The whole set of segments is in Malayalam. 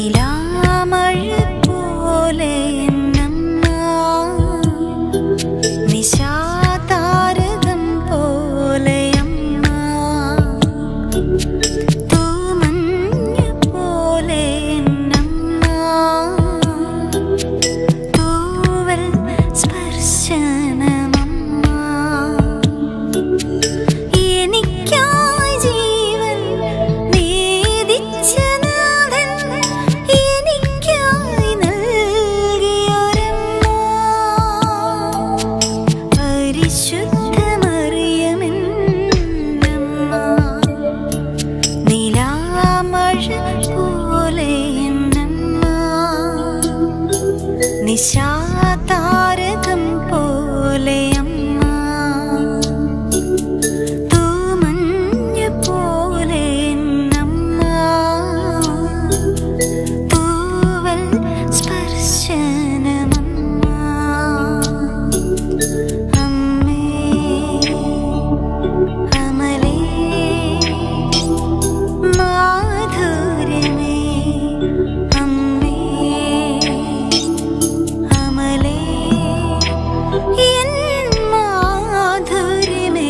നിലാമഴ പോലെ എന്നമ്മ നിശാതാരകം പോലെയമ്മ തൂമഞ്ഞ് പോലെ എന്നമ്മ തൂവൽ സ്പർശനമമ്മ എനിക്കായി ജീവൻ നീതിച്ച നാഥൻ എനിക്കായി നൽകിയൊരമ്മ പരിശുദ്ധ മറിയമെന്നമ്മ നിലാമഴ പോലെ എന്നമ്മ നിശാതാരകം പോലെ അമ്മ തൂമഞ്ഞ് പോലെ എന്നമ്മ തൂവൽ സ്പർശനമമ്മ അമ്മേ അമലേ മാധുര്യമേ അമ്മേ അമലേ എൻ മാധുര്യമേ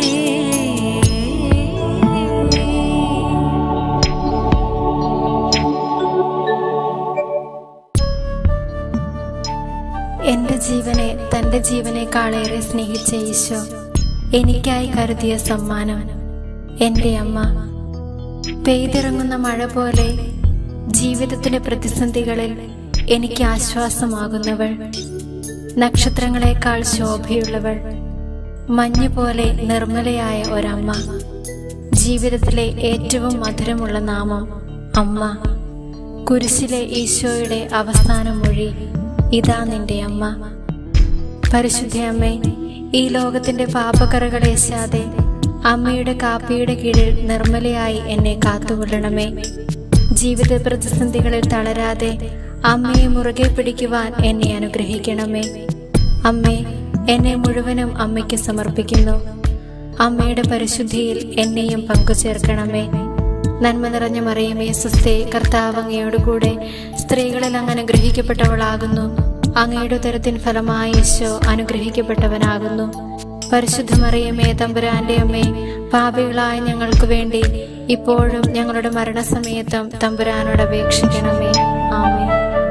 എന്റെ ജീവനെ തന്റെ ജീവനേക്കാളേറെ സ്നേഹിച്ച ഈശോ എനിക്കായി കരുതിയ സമ്മാനം എന്റെ അമ്മ പെയ്തിറങ്ങുന്ന മഴ പോലെ ജീവിതത്തിലെ പ്രതിസന്ധികളിൽ എനിക്ക് ആശ്വാസമാകുന്നവൾ നക്ഷത്രങ്ങളെക്കാൾ ശോഭയുള്ളവൾ മഞ്ഞ് പോലെ നിർമ്മലയായ ഒരമ്മ ജീവിതത്തിലെ ഏറ്റവും മധുരമുള്ള നാമം അമ്മ കുരിശിലെ ഈശോയുടെ അവസാന മൊഴി ഇതാ നിന്റെ അമ്മ പരിശുദ്ധ അമ്മേ ഈ ലോകത്തിന്റെ പാപക്കറകളേശാതെ അമ്മയുടെ കാപ്പിയുടെ കീഴിൽ നിർമ്മലയായി എന്നെ കാത്തുകൊള്ളണമേ ജീവിത പ്രതിസന്ധികളിൽ തളരാതെ അമ്മയെ മുറുകെ പിടിക്കുവാൻ എന്നെ അനുഗ്രഹിക്കണമേ അമ്മേ എന്നെ മുഴുവനും അമ്മയ്ക്ക് സമർപ്പിക്കുന്നു അമ്മയുടെ പരിശുദ്ധിയിൽ എന്നെയും പങ്കുചേർക്കണമേ നന്മ നിറഞ്ഞ മറിയമേ സുസ്ഥേ കർത്താവ് അങ്ങയോടുകൂടെ സ്ത്രീകളിൽ അങ്ങ് അനുഗ്രഹിക്കപ്പെട്ടവളാകുന്നു അങ്ങയുടെ ഉദരത്തിൻ ഫലമായി യേശോ അനുഗ്രഹിക്കപ്പെട്ടവനാകുന്നു പരിശുദ്ധ മറിയമേ തമ്പുരാന്റെ അമ്മേ പാപികളായ ഞങ്ങൾക്ക് വേണ്ടി ഇപ്പോഴും ഞങ്ങളുടെ മരണസമയത്തും തമ്പുരാനോട് അപേക്ഷിക്കണമേ ആമേ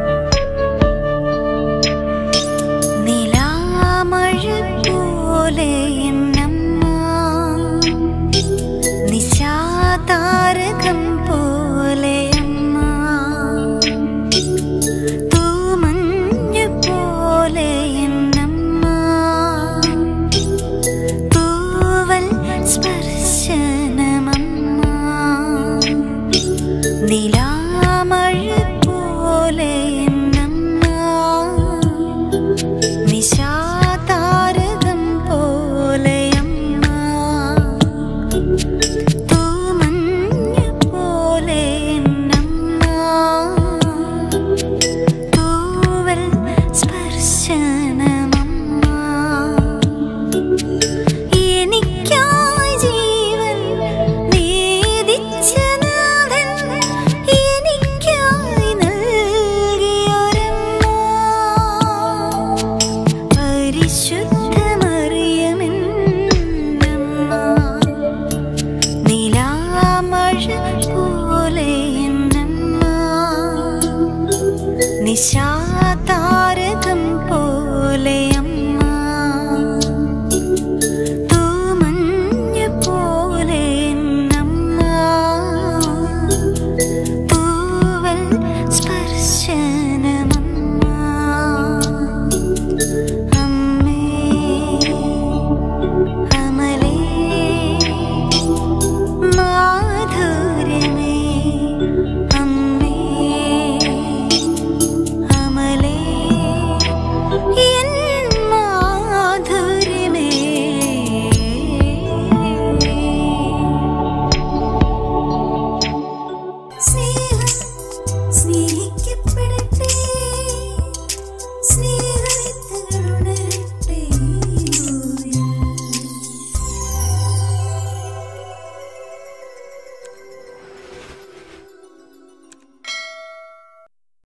നിലാമഴ പോലെ എന്നമ്മ നിശാതാരകം പോലെ അമ്മ തൂമഞ്ഞ് പോലെ എന്നമ്മ തൂവൽ സ്പർശനമമ്മ നിലാമഴ പോലെ എന്നമ്മ നിശാതാരകം പോലെയമ്മ തൂമഞ്ഞ് പോലെ എന്നമ്മ തൂവൽ സ്പർശനമമ്മ എനിക്കായി ജീവൻ നീതിച്ച നാഥൻ എനിക്കായി നൽകിയൊരമ്മ പരിശുദ്ധ മറിയമെന്നമ്മ നിലാമഴ പോലെ എന്നമ്മ നിശാ